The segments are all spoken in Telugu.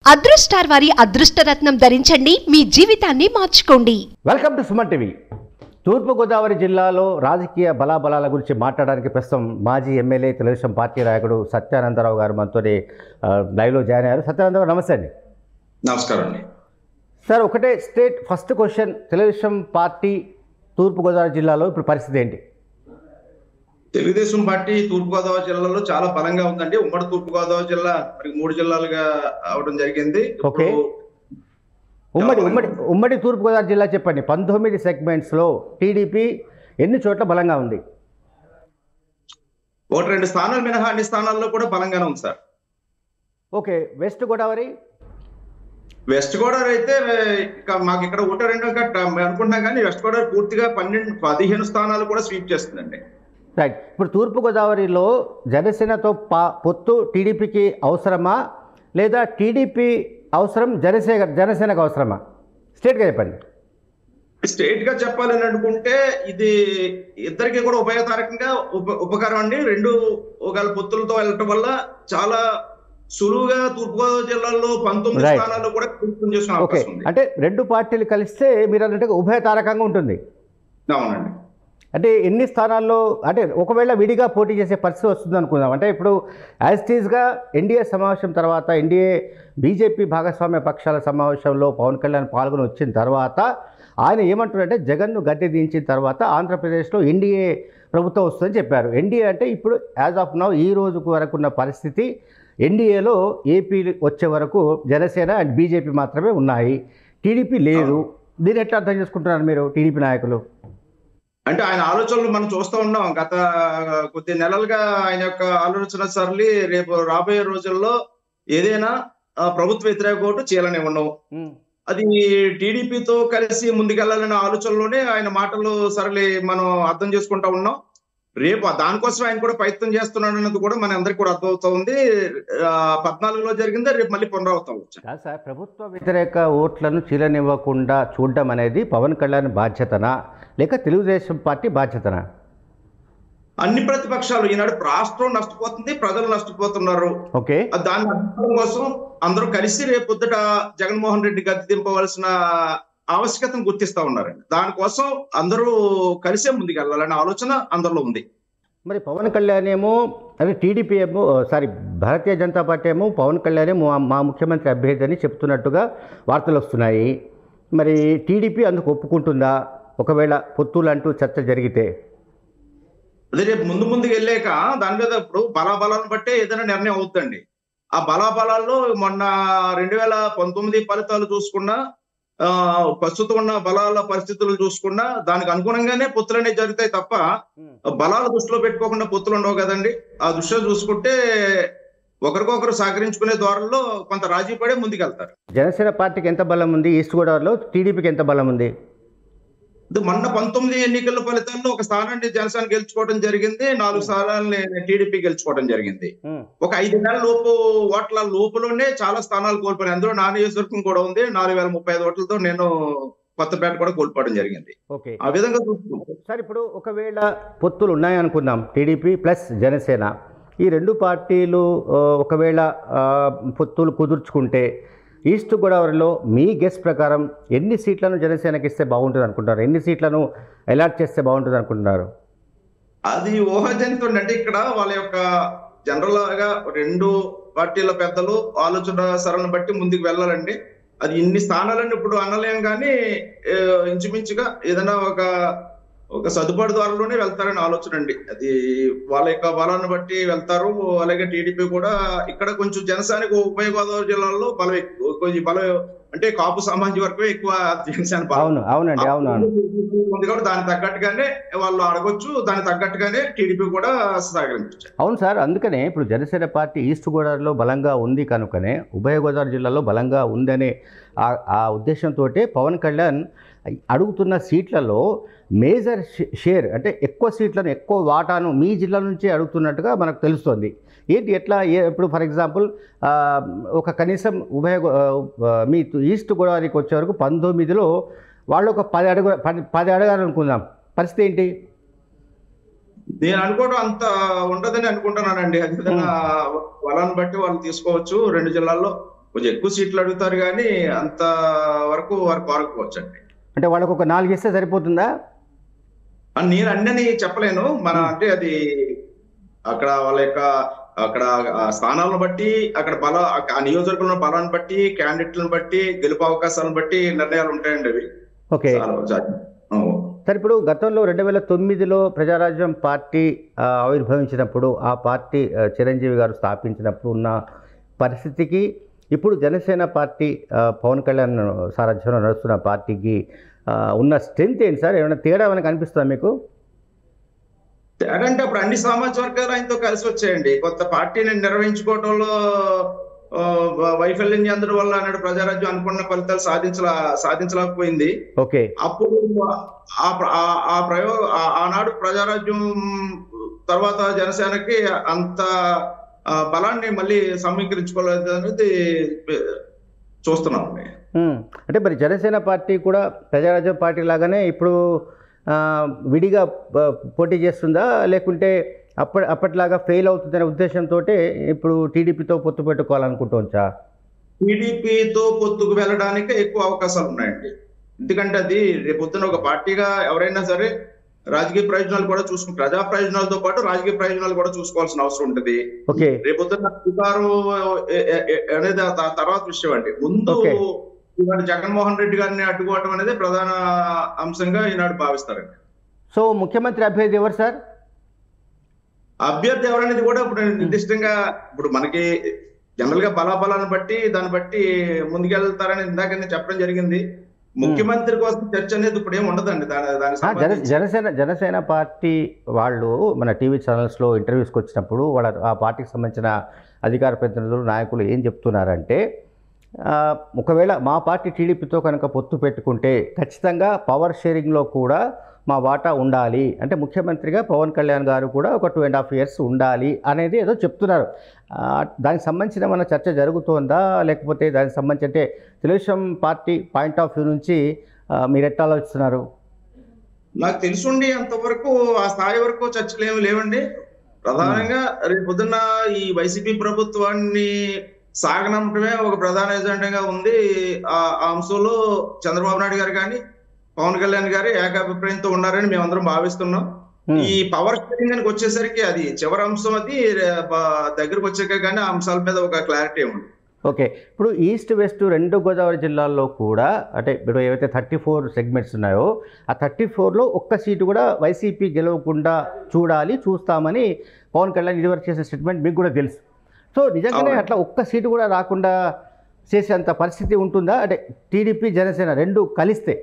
అదృష్టార్ వారి అదృష్టరత్నం ధరించండి మీ జీవితాన్ని మార్చుకోండి welcome to Suman TV Thurpu Godavari జిల్లాలో రాజకీయ బలాబలాల గురించి మాట్లాడడానికి ప్రస్తుతం మాజీ ఎమ్మెల్యే తెలుగుదేశం పార్టీ నాయకుడు సత్యానందరావు గారు మనతో లైవ్లో జాయిన్ అయ్యారు సత్యానందరావు నమస్తే అండి నమస్కారం అండి సార్ ఒకటే state first question Telugu Desam party Thurpu Godavari జిల్లాలో ఇప్పుడు పరిస్థితి ఏంటి తెలుగుదేశం పార్టీ తూర్పుగోదావరి జిల్లాలో చాలా బలంగా ఉందండి ఉమ్మడి తూర్పుగోదావరి జిల్లా మరి మూడు జిల్లాలుగా అవడం జరిగింది ఓకే. ఉమ్మడి ఉమ్మడి ఉమ్మడి తూర్పుగోదావరి జిల్లా చెప్పండి పంతొమ్మిది సెగ్మెంట్స్లో టీడీపీ ఎన్ని చోట్ల బలంగా ఉంది ఒకటి రెండు స్థానాలు మినహా అన్ని స్థానాల్లో కూడా బలంగానే ఉంది sir okay west Godavari west Godavari అయితే ఇక మాకు ఇక్కడ ఒకటి రెండు ఇంకా అనుకుంటున్నాం కానీ వెస్ట్ గోదావరి పూర్తిగా పన్నెండు పదిహేను స్థానాలు కూడా స్వీప్ చేస్తుందండి రైట్ ఇప్పుడు తూర్పుగోదావరిలో జనసేనతో పా పొత్తు టీడీపీకి అవసరమా లేదా టీడీపీ అవసరం జనసేన జనసేనకు అవసరమా స్టేట్గా చెప్పండి స్టేట్ గా చెప్పాలని అనుకుంటే ఇది ఇద్దరికి కూడా ఉభయతారకంగా ఉప ఉపకారం అండి రెండు ఒకవేళ పొత్తులతో వెళ్ళటం వల్ల చాలా సులువుగా తూర్పుగోదావరి జిల్లాలో పంతొమ్మిది Right. స్థానాల్లో కూడా పూర్తి చేసుకునే ఓకే అవకాశం ఉంది అంటే రెండు పార్టీలు కలిస్తే మీరు అన్నట్టు ఉభయ తారకంగా ఉంటుంది అవునండి అంటే ఎన్ని స్థానాల్లో అంటే ఒకవేళ విడిగా పోటీ చేసే పరిస్థితి వస్తుంది అనుకుందాం అంటే ఇప్పుడు యాజ్ టీజ్గా ఎన్డీఏ సమావేశం తర్వాత ఎన్డీఏ బీజేపీ భాగస్వామ్య పక్షాల సమావేశంలో పవన్ కళ్యాణ్ పాల్గొని వచ్చిన తర్వాత ఆయన ఏమంటున్నారంటే జగన్ను గద్దె దించిన తర్వాత ఆంధ్రప్రదేశ్లో ఎన్డీఏ ప్రభుత్వం వస్తుందని చెప్పారు ఎన్డీఏ అంటే ఇప్పుడు యాజ్ ఆఫ్ నౌ ఈ రోజుకు వరకు ఉన్న పరిస్థితి ఎన్డీఏలో ఏపీ వచ్చే వరకు జనసేన అండ్ బీజేపీ మాత్రమే ఉన్నాయి టీడీపీ లేదు దీన్ని ఎట్లా అర్థం చేసుకుంటున్నారు మీరు టీడీపీ నాయకులు అంటే ఆయన ఆలోచనలు మనం చూస్తూ ఉన్నాం గత కొద్ది నెలలుగా ఆయన యొక్క ఆలోచన సరళి రేపు రాబోయే రోజుల్లో ఏదైనా ఆ, ప్రభుత్వ వ్యతిరేక ఓటు చేయాలని ఉన్నాం అది టీడీపీతో కలిసి ముందుకెళ్లాలనే ఆలోచనలోనే ఆయన మాటలు సరళి మనం అర్థం చేసుకుంటా ఉన్నాం రేపు దానికోసం ఆయన కూడా ప్రయత్నం చేస్తున్నాడు అన్నది కూడా మన అందరికి కూడా అర్థమవుతుంది ఆ, పద్నాలుగులో జరిగిందే రేపు మళ్ళీ పునరావృతం అవ్వచ్చు కాదు సార్ ప్రభుత్వ వ్యతిరేక ఓట్లను చీలనివ్వకుండా చూడడం అనేది పవన్ కళ్యాణ్ బాధ్యతనా లేక తెలుగుదేశం పార్టీ బాధ్యతనా అన్ని ప్రతిపక్షాలు ఈనాడు రాష్ట్రం నష్టపోతుంది ప్రజలు నష్టపోతున్నారు ఓకే ఆ దాన్ని అడ్డుకోవడం కోసం అందరూ కలిసి రేపు పొద్దుట జగన్మోహన్ రెడ్డి గద్దె దింపవలసిన ఆవశ్యకతను గుర్తిస్తా ఉన్నారండి దానికోసం అందరూ కలిసే ముందుకు వెళ్ళాలనే ఆలోచన అందరిలో ఉంది మరి పవన్ కళ్యాణ్ ఏమో అదే టీడీపీ ఏమో సారీ భారతీయ జనతా పార్టీ ఏమో పవన్ కళ్యాణ్ ఏమో మా ముఖ్యమంత్రి అభ్యర్థి అని చెప్తున్నట్టుగా వార్తలు వస్తున్నాయి మరి టీడీపీ అందుకు ఒప్పుకుంటుందా ఒకవేళ పొత్తులు అంటూ చర్చ జరిగితే అదే రేపు ముందు ముందుకు వెళ్ళాక దాని మీద ఇప్పుడు బలాబలాలను బట్టే ఏదైనా నిర్ణయం అవుతుందండి ఆ బలాబలాల్లో మొన్న రెండు వేల పంతొమ్మిది ఫలితాలు చూసుకున్నా ఆ ప్రస్తుతం ఉన్న బలాల పరిస్థితులు చూసుకున్నా దానికి అనుగుణంగానే పొత్తులు అనేవి జరుగుతాయి తప్ప బలాలు దృష్టిలో పెట్టుకోకుండా పొత్తులు ఉండవు కదండి ఆ దృష్టిలో చూసుకుంటే ఒకరికొకరు సహకరించుకునే ద్వారంలో కొంత రాజీ పడే ముందుకెళ్తారు జనసేన పార్టీకి ఎంత బలం ఉంది ఈస్ట్ గోదావరిలో టీడీపీకి ఎంత బలం ఉంది ఇది మొన్న పంతొమ్మిది ఎన్నికల ఫలితాల్లో ఒక స్థానాన్ని జనసేన గెలుచుకోవడం జరిగింది నాలుగు స్థానాలని టీడీపీ గెలుచుకోవడం జరిగింది ఒక ఐదు నెలల లోపు ఓట్ల లోపులోనే చాలా స్థానాలు కోల్పోయాయి అందులో నా నియోజకవర్గం కూడా ఉంది నాలుగు వేల ముప్పై ఐదు ఓట్లతో నేను కొత్తపేట కూడా కోల్పోవడం జరిగింది ఓకే ఆ విధంగా చూసుకుంటే సార్ ఇప్పుడు ఒకవేళ పొత్తులు ఉన్నాయనుకుందాం టీడీపీ ప్లస్ జనసేన ఈ రెండు పార్టీలు ఆ, ఒకవేళ ఆ, పొత్తులు కుదుర్చుకుంటే ఈస్ట్ గోదావరిలో మీ గెస్ ప్రకారం ఎన్ని సీట్లను జనసేనకి ఇస్తే బాగుంటుంది అనుకుంటున్నారు ఎన్ని సీట్లను అలాట్ చేస్తే బాగుంటుంది అనుకుంటున్నారు అది ఊహాజనితం అంటే ఇక్కడ వాళ్ళ యొక్క జనరల్ గా రెండు పార్టీల పెద్దలు ఆలోచన సరళను బట్టి ముందుకు వెళ్ళాలండి అది ఇన్ని స్థానాలని ఇప్పుడు అనలేం కానీ ఆ, ఇంచుమించుగా ఏదైనా ఒక ఒక సదుపాటు ద్వారాలోనే వెళ్తారని ఆలోచన అండి అది వాళ్ళ యొక్క బలాన్ని బట్టి వెళ్తారు అలాగే టీడీపీ కూడా ఇక్కడ కొంచెం జనసేనకు ఉభయ గోదావరి జిల్లాలో బలం ఎక్కువ కొంచెం బలం అంటే కాపు సామాజిక వర్గం ఎక్కువ జనసేన బలం అవును అవునండి అవును అవును ఉంది కాబట్టి దానికి తగ్గట్టుగానే వాళ్ళు అడగొచ్చు దానికి తగ్గట్టుగానే టీడీపీ కూడా సహకరించవచ్చు అవును సార్ అందుకనే ఇప్పుడు జనసేన పార్టీ ఈస్ట్ గోదావరిలో బలంగా ఉంది కనుకనే ఉభయ గోదావరి జిల్లాలో బలంగా ఉందనే ఆ- ఆ ఉద్దేశంతో పవన్ కళ్యాణ్ అడుగుతున్న సీట్లలో మేజర్ షేర్ అంటే ఎక్కువ సీట్లను ఎక్కువ వాటాను మీ జిల్లా నుంచే అడుగుతున్నట్టుగా మనకు తెలుస్తుంది ఏంటి ఎట్లా ఏ- ఇప్పుడు ఫర్ ఎగ్జాంపుల్ ఆ, ఒక కనీసం ఉభయ గో- ఆ, మీ ఈస్ట్ గోదావరికి వచ్చే వరకు పంతొమ్మిదిలో వాళ్ళు ఒక పది అడుగు పది పది అడగాలి అనుకుందాం పరిస్థితి ఏంటి నేను అనుకోవడం అంత ఉండదని అనుకుంటున్నానండి అదేవిధంగా వలాన్ని బట్టి వాళ్ళు తీసుకోవచ్చు రెండు జిల్లాల్లో కొంచెం ఎక్కువ సీట్లు అడుగుతారు కానీ అంత వరకు వారు కోరకపోవచ్చు అండి అంటే వాళ్ళకు ఒక నాలుగు ఇస్తే సరిపోతుందా అని నేను అన్నని చెప్పలేను మన అంటే అది అక్కడ వాళ్ళ యొక్క అక్కడ ఆ స్థానాలను బట్టి అక్కడ బల ఆ నియోజకవర్గంలో బలాన్ని బట్టి క్యాండిడేట్లను బట్టి గెలుపు అవకాశాలను బట్టి నిర్ణయాలు ఉంటాయండి అవి ఓకే చాలా- చాలా- అవును. సరే ఇప్పుడు గతంలో రెండు వేల తొమ్మిదిలో ప్రజారాజ్యం పార్టీ ఆ, ఆవిర్భవించినప్పుడు ఆ పార్టీ ఆ, చిరంజీవి గారు స్థాపించినప్పుడు ఉన్న పరిస్థితికి ఇప్పుడు జనసేన పార్టీ ఆ, పవన్ కళ్యాణ్ సారథ్యంలో నడుస్తున్న పార్టీకి ఆ, ఉన్న స్ట్రెంత్ ఏంటి సార్ ఏమైనా తేడా ఏమైనా కనిపిస్తుందా మీకు తేడా అంటే అప్పుడు అన్ని సామాజిక వర్గాలు ఆయనతో కలిసి వచ్చాయండి కొత్త పార్టీని నిర్వహించుకోవడంలో ఆ, వైఫల్యం చెందడం వల్ల అన్నాడు ప్రజారాజ్యం అనుకున్న ఫలితాలు సాధించలా సాధించలేకపోయింది ఓకే అప్పుడు ఆ ప్ర- ఆ- ఆ ప్రయోగ ఆ- ఆనాడు ప్రజారాజ్యం తర్వాత జనసేనకి అంత ఆ, బలాన్ని మళ్ళీ సమీకరించుకోలేదు అనేది చూస్తున్నాం ఉమ్, అంటే మరి జనసేన పార్టీ కూడా ప్రజారాజ్యం పార్టీ లాగానే ఇప్పుడు ఆ, విడిగా ఆ, పోటీ చేస్తుందా లేకుంటే అప్పటి అప్పటిలాగా ఫెయిల్ అవుతుందనే ఉద్దేశంతో ఇప్పుడు టీడీపీతో పొత్తు పెట్టుకోవాలనుకుంటుంచా టీడీపీతో పొత్తుకు వెళ్ళడానికి ఎక్కువ అవకాశాలు ఉన్నాయండి ఎందుకంటే అది రేపొద్దున ఒక పార్టీగా ఎవరైనా సరే రాజకీయ ప్రయోజనాలు కూడా చూసుకుని ప్రజా ప్రయోజనాలతో పాటు రాజకీయ ప్రయోజనాలు కూడా చూసుకోవాల్సిన అవసరం ఉంటుంది ఓకే రేపొద్దున అధికారం ఏ- ఏ- ఏ- అనేది ఆ త- తర్వాత విషయం అండి ముందు Okay. ఈనాడు జగన్మోహన్ రెడ్డి గారిని అడ్డుకోవడం అనేది ప్రధాన అంశంగా ఈనాడు భావిస్తారండి సో ముఖ్యమంత్రి అభ్యర్థి ఎవరు సార్ అభ్యర్థి ఎవరనేది కూడా ఇప్పుడు నిర్దిష్టంగా ఇప్పుడు మనకి జనరల్ గా బలాబలాన్ని బట్టి దాన్ని బట్టి ముందుకెళ్తారని ఇందాక నేను చెప్పడం జరిగింది ముఖ్యమంత్రి కోసం చర్చ అనేది ఇప్పుడు ఏమి ఉండదండి దాని దానికి ఆ, జన సంబంధించి. జనసేన జనసేన పార్టీ వాళ్ళు మన టీవీ ఛానల్స్లో ఇంటర్వ్యూస్కి వచ్చినప్పుడు వాళ్ళ ఆ పార్టీకి సంబంధించిన అధికార ప్రతినిధులు నాయకులు ఏం చెప్తున్నారంటే ఆ, ఒకవేళ మా పార్టీ టీడీపీతో కనుక పొత్తు పెట్టుకుంటే ఖచ్చితంగా పవర్ షేరింగ్లో కూడా మా వాటా ఉండాలి అంటే ముఖ్యమంత్రిగా పవన్ కళ్యాణ్ గారు కూడా ఒక టూ అండ్ హాఫ్ ఇయర్స్ ఉండాలి అనేది ఏదో చెప్తున్నారు ఆ, దానికి సంబంధించిన మన చర్చ జరుగుతోందా లేకపోతే దానికి సంబంధించి అంటే Telugu Desam party point of view నుంచి ఆ, మీరు ఎట్లా ఆలోచిస్తున్నారు నాకు తెలుసుండి అంతవరకు ఆ స్థాయి వరకు చర్చలు ఏమి లేవండి ప్రధానంగా రేపు పొద్దున్న ఈ వైసీపీ ప్రభుత్వాన్ని సాగనంపడమే ఒక ప్రధాన ఎజెండాగా ఉంది ఆ ఆ అంశంలో చంద్రబాబు నాయుడు గారు కానీ పవన్ కళ్యాణ్ గారు ఏకాభిప్రాయంతో ఉన్నారని మేమందరం భావిస్తున్నాం Hmm. ఈ పవర్ షేరింగ్ అని వచ్చేసరికి అది చివరి అంశం అది రే- బ- దగ్గరకు వచ్చాక కానీ ఆ అంశాల మీద ఒక క్లారిటీ ఉంది ఓకే ఇప్పుడు ఈస్ట్ వెస్ట్ రెండు గోదావరి జిల్లాల్లో కూడా అంటే ఇప్పుడు ఏవైతే థర్టీ ఫోర్ సెగ్మెంట్స్ ఉన్నాయో ఆ థర్టీ ఫోర్లో ఒక్క సీటు కూడా వైసీపీ గెలవకుండా చూడాలి చూస్తామని పవన్ కళ్యాణ్ ఇదివరకు చేసే స్టేట్మెంట్ మీకు కూడా తెలుసు సో నిజంగానే అవును. అట్లా ఒక్క సీటు కూడా రాకుండా చేసేంత పరిస్థితి ఉంటుందా అంటే టీడీపీ జనసేన రెండు కలిస్తే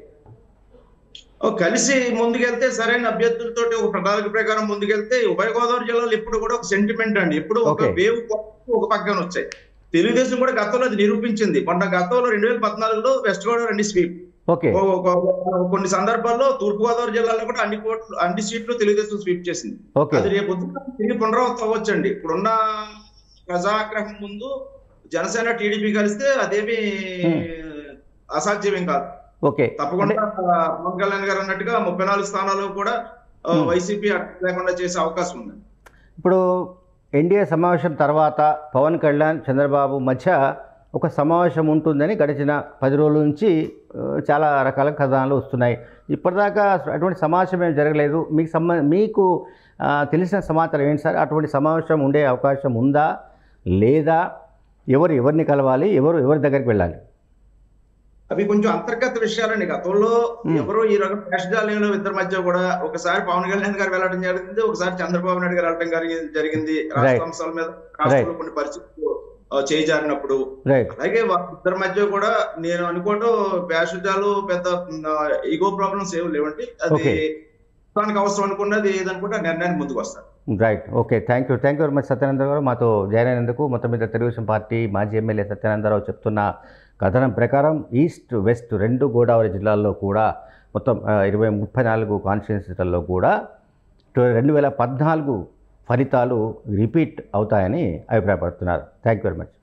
ఓ, కలిసి ముందుకెళ్తే సరైన అభ్యర్థులతో ఒక ప్రణాళిక ప్రకారం ముందుకెళ్తే ఉభయ గోదావరి జిల్లాలో ఎప్పుడు కూడా ఒక సెంటిమెంట్ అండి ఎప్పుడు ఒక Okay. వేవ్ ఒక పక్కన వచ్చాయి తెలుగుదేశం కూడా గతంలో అది నిరూపించింది మొన్న గతంలో రెండు వేల పద్నాలుగులో వెస్ట్ గోదావరి రెండు స్వీప్ ఓకే కొన్ని సందర్భాల్లో తూర్పు గోదావరి జిల్లాలో కూడా అన్ని కోట్లు అన్ని సీట్లు తెలుగుదేశం స్వీప్ చేసింది ఓకే అది రేపు పొద్దున్న తిరిగి పునరావృతం అవ్వచ్చండి ఇప్పుడున్న ప్రజాగ్రహం ముందు జనసేన టీడీపీ కలిస్తే అదేమి అసాధ్యమేం కాదు ఓకే తప్పకుండా పవన్ కళ్యాణ్ గారు అన్నట్టుగా ముప్పై నాలుగు స్థానాలు కూడా ఆ, Hmm. వైసీపీ అడ్డు లేకుండా చేసే అవకాశం ఉంది ఇప్పుడు ఎన్డీఏ సమావేశం తర్వాత పవన్ కళ్యాణ్ చంద్రబాబు మధ్య ఒక సమావేశం ఉంటుందని గడిచిన పది రోజుల నుంచి ఆ, చాలా రకాల కథనాలు వస్తున్నాయి ఇప్పటిదాకా అసలు అటువంటి సమావేశం ఏం జరగలేదు మీకు సంబ మీకు ఆ, తెలిసిన సమాచారం ఏంటి సార్ అటువంటి సమావేశం ఉండే అవకాశం ఉందా లేదా ఎవరు ఎవరిని కలవాలి ఎవరు ఎవరి దగ్గరికి వెళ్ళాలి అవి కొంచెం అంతర్గత విషయాలండి గతంలో Hmm. ఎవరో ఈ రకం రాష్ట్రాలలో ఇద్దరి మధ్య కూడా ఒకసారి పవన్ కళ్యాణ్ గారు వెళ్ళడం జరిగింది ఒకసారి చంద్రబాబు నాయుడు గారు వెళ్ళడం గారి- జరిగింది రాష్ట్ర అంశాల మీద రాష్ట్రంలో కొన్ని పరిస్థితులు ఆ, చేజారినప్పుడు రైట్ అలాగే వాళ్ళ ఇద్దరి మధ్య కూడా నేను అనుకోవటం భేషజాలు పెద్ద ఈగో ప్రాబ్లమ్స్ ఏమి లేవండి అది Okay. దానికి అవసరం అనుకున్నది ఏదనుకుంటే ఆ నిర్ణయానికి ముందుకు వస్తారు right okay thank you thank you very much Satyananda garu మాతో జాయిన్ అయినందుకు మొత్తం మీద తెలుగుదేశం పార్టీ మాజీ ఎమ్మెల్యే సత్యానందరావు చెప్తున్న కథనం ప్రకారం ఈస్ట్ వెస్ట్ రెండు గోదావరి జిల్లాల్లో కూడా మొత్తం ఆ, ఇరవై ముప్పై నాలుగు కాన్స్టిట్యున్సీలలో కూడా టు- రెండు వేల పద్నాలుగు ఫలితాలు రిపీట్ అవుతాయని అభిప్రాయపడుతున్నారు థ్యాంక్ యూ వెరీ మచ్